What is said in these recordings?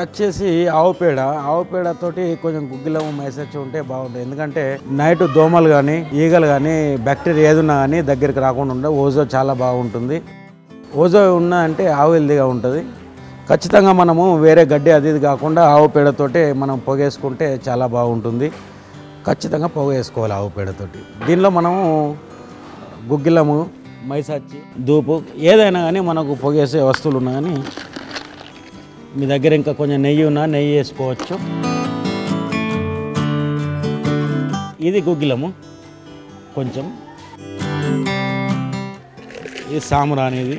వచ్చేసి ఆవు పేడ ఆవు పేడతోటి కొంచెం గుగ్గిలం మైసచ్చి ఉంటే బాగుంటుంది ఎందుకంటే నైట్ దోమలు కానీ ఈగలు కానీ బ్యాక్టీరియా ఏది ఉన్నా కానీ దగ్గరికి రాకుండా ఉండే ఓజో చాలా బాగుంటుంది ఓజో ఉన్నా అంటే ఆవు హెల్దీగా ఉంటుంది ఖచ్చితంగా మనము వేరే గడ్డి అది ఇది కాకుండా ఆవు పేడతోటి మనం పొగేసుకుంటే చాలా బాగుంటుంది ఖచ్చితంగా పొగ వేసుకోవాలి ఆవు పేడతోటి దీనిలో మనము గుగ్గిలము మైసాచి దూపు ఏదైనా కానీ మనకు పొగేసే వస్తువులు ఉన్నా కానీ మీ దగ్గర ఇంకా కొంచెం నెయ్యి ఉన్నా నెయ్యి వేసుకోవచ్చు ఇది గుగ్గిలము కొంచెం ఇది సాంబ్రాణి ఇది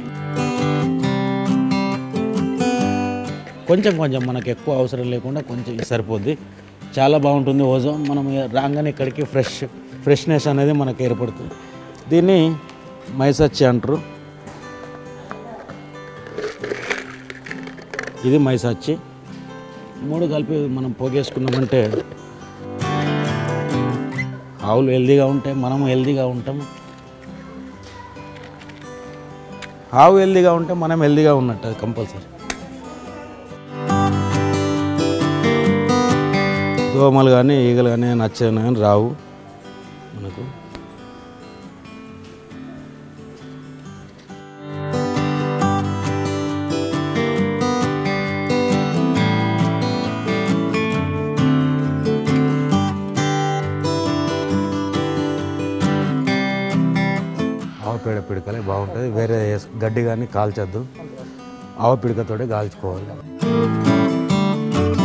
కొంచెం కొంచెం మనకు ఎక్కువ అవసరం లేకుండా కొంచెం ఇది సరిపోద్ది చాలా బాగుంటుంది ఓజో మనం రాగానే ఇక్కడికి ఫ్రెష్ ఫ్రెష్నెస్ అనేది మనకు ఏర్పడుతుంది దీన్ని మైసచ్చి అంటారు ఇది మైసచ్చి మూడు కలిపి మనం పొగేసుకున్నామంటే ఆవులు హెల్దీగా ఉంటాయి మనము హెల్దీగా ఉంటాము ఆవు హెల్దీగా ఉంటే మనం హెల్దీగా ఉన్నట్టు అది కంపల్సరీ దోమలు కానీ ఈగలు కానీ నచ్చాను కానీ రావు మనకు ఆవు పేడ పిడకలే బాగుంటుంది వేరే వేస్- గడ్డి కానీ కాల్చొద్దు ఆవు పిడకతోటే కాల్చుకోవాలి